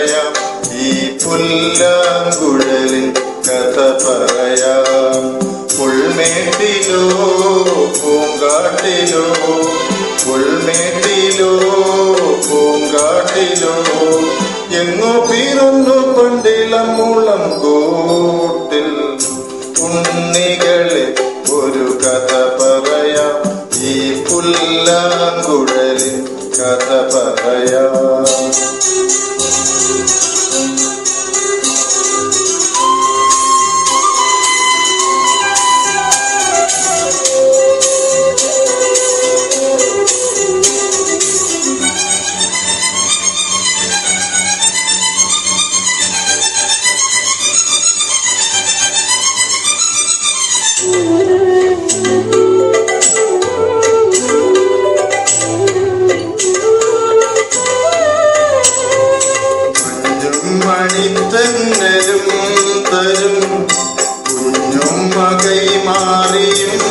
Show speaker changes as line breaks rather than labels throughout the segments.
പറയാം ഈ പുല്ലാങ്കുഴലിൻ കഥ പറയാം പുൾമേട്ടിലോ പൂങ്കാട്ടിലോ പുൾമേട്ടിലോ പൂങ്കാട്ടിലോ എങ്ങോ പിറന്നു കൊണ്ടിളം മുളം കൂട്ടിൽ ഉണ്ണികളെ ഒരു കഥ പറയാം ഈ പുല്ലാങ്കുഴലിൻ കഥ പറയാം കുഞ്ഞും മണിത്തന്നലും തരും കുഞ്ഞും മകൈ മാറിയും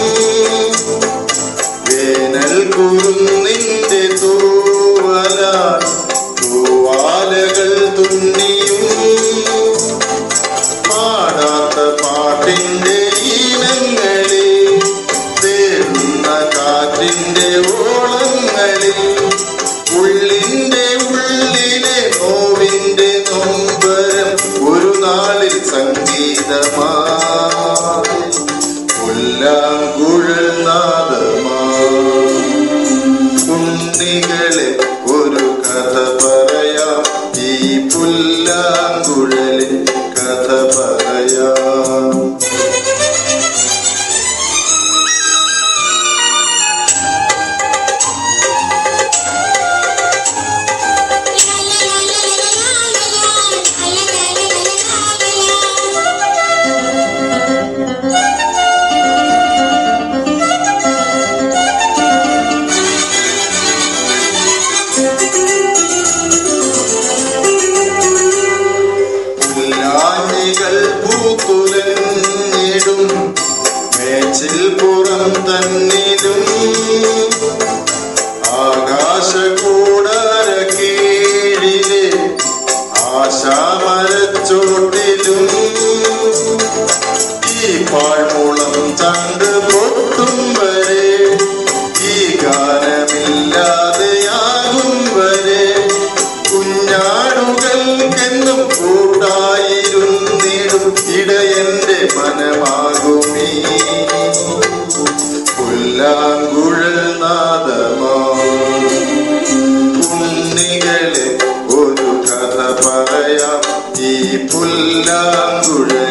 വേനൽ കുറുന്നിന്റെ തൂവല തൂവാലകൾ തുന്നിയും പാടാത്ത പാട്ടിന്റെ ഈണങ്ങളിൽ തേടുന്ന കാറ്റിന്റെ ഓളങ്ങളിൽ ഉള്ളിന്റെ ഉള്ളിലെ നോവിന്റെ നൊമ്പരം ഒരു നാളിൽ സംഗീതമാ പുല്ലാങ്കുഴൽ നാദമാ ഉണ്ണികളെ ഒരു കഥ പറയാം ഈ പുല്ലാങ്കുഴലിൻ കഥ പറയാം പുല്ലാഞ്ഞികൾ പൂത്തുലഞ്ഞിടും മേച്ചിൽ പുറം തന്നിലും ആകാശകൂടാര കീഴിലെ ആശാമരച്ചോട്ടിലും ഈ പാഴ്മുളം ചണ്ട് പൊട്ടും വരെ ഈ ഗാനമില്ലാതെയാകും വരെ കുഞ്ഞാടുകൾക്കെന്നും കൂട്ടായിരുന്നിടും ഇടയന്റെ മനമാകുമീ പുല്ലാങ്കുഴൽ നാദമാ ഉണ്ണികളെ ഒരു കഥ പറയാം ഈ പുല്ലാങ്കുഴൽ